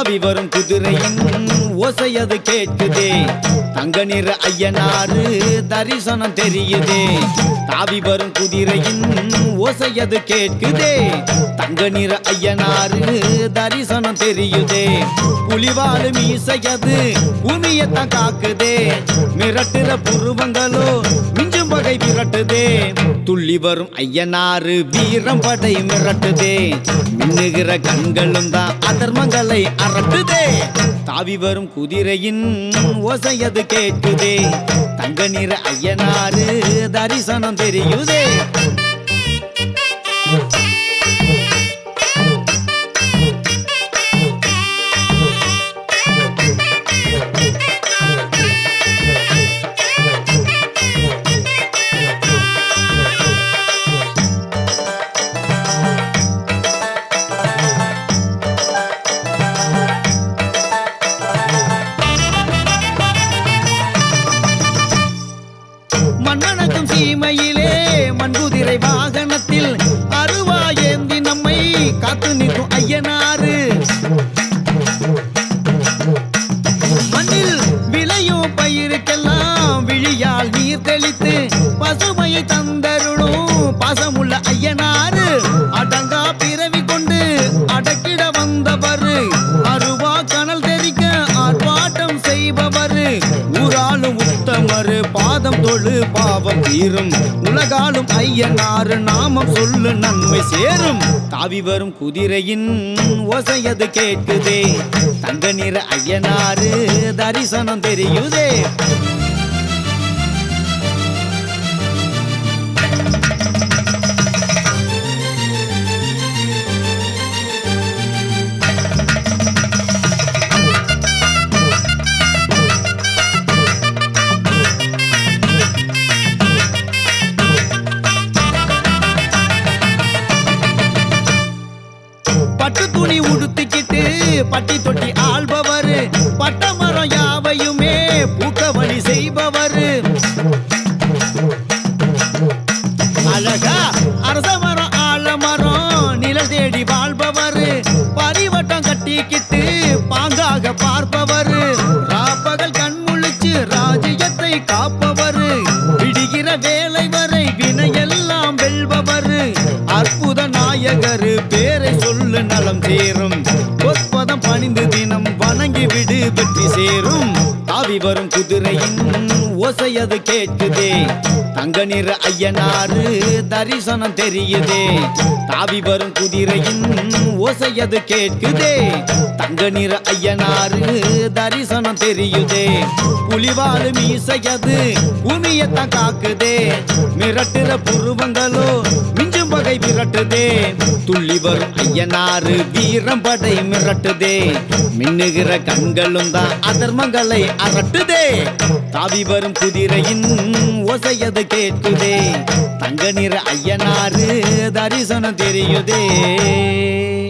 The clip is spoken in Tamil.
தாவி வரும் குதிரையின் ஓசையது கேட்குதே தங்க நிற ஐயனாரு தரிசனம் தெரியுதே தாவி வரும் குதிரையின் ஓசையது கேட்குதே தங்க நிற ஐயனாரு தரிசனம் தெரியுதே புலிவாலு மீசையது பூமியத்தான் காக்குதே மிரட்டுற புருவங்களோ மிஞ்சும் பகை விரட்டுதே துள்ளி வரும் ஐயனாரு வீரம் படை மிரட்டுதே மின்னுகிற கண்களும் தான் அதர்மங்களை அரட்டுதே தாவி வரும் குதிரையின் ஓசையது கேட்குதே தங்க நிற ஐயனாரு தரிசனம் தெரியுதே மண்ணணக்கும் சீமையிலே மண்குதிரை வாகனத்தில் அருவா ஏந்தி நம்மை காத்து நிற்கும் ஐயனாரு மண்ணில் விளையும் பயிருக்கெல்லாம் விழியால் நீர் தெளித்து பசுமையை தந்தருளும் பாசமுள்ள ஐயனாரு அடங்கா பிறவி கொண்டு அடக்கிட வந்தவர் அருவா கனல் தெரிக்க ஆர்ப்பாட்டம் செய்பவர் ஊராளும் உத்தமரு பாதம் தொழு பாவம் தீரும் உலகாலும் ஐயனாரு நாமம் சொல்லு நன்மை சேரும் தாவி வரும் குதிரையின் ஓசையது கேட்குதே தங்க நிற ஐயனாரு தரிசனம் தெரியுதே பட்டு துணி உடுத்திக்கிட்டு பட்டி தொட்டி ஆள்பவர் பட்ட மரம் யாவையுமே பூக்க வழி செய்பவர் அழகா அரச மரம் ஆலமரம் நிழல் தேடி வாழ்பவர் பரிவட்டம் கட்டிக்கிட்டு பாங்காக பார்ப்பவர் ராப்பகல் கண் முழிச்சு ராஜ்யத்தை காப்பவர் விடுகிற வேலை வரை வினையெல்லாம் வெல்பவர் அற்புத நாயகர் பேரை சொல்லு நலம் சேரும் பொற்பதம் பணிந்து தினம் வணங்கி விடு வெற்றி சேரும் தாவி வரும் குதிரையின் ஓசையது கேட்குதே தங்க நிற ஐயனாரு தரிசனம் தெரியுதே தாவி வரும் குதிரையின் ஓசையது கேட்குதே தங்க நிற ஐயனாரு தரிசனம் தெரியுதே புலிவாலு மீசையது பூமியத்தான் காக்குதே மிரட்டுற புருவங்களோ மிஞ்சும் பகை விரட்டுதே துள்ளி வரும் ஐயனாரு வீரம் படை மிரட்டுதே மின்னுகிற கண்களும் தான் அதர்மங்களை அரட்டுதே தாவி வரும் குதிரையின் ஓசையது கேட்குதே தங்க நிற ஐயனாரு தரிசனம் தெரியுதே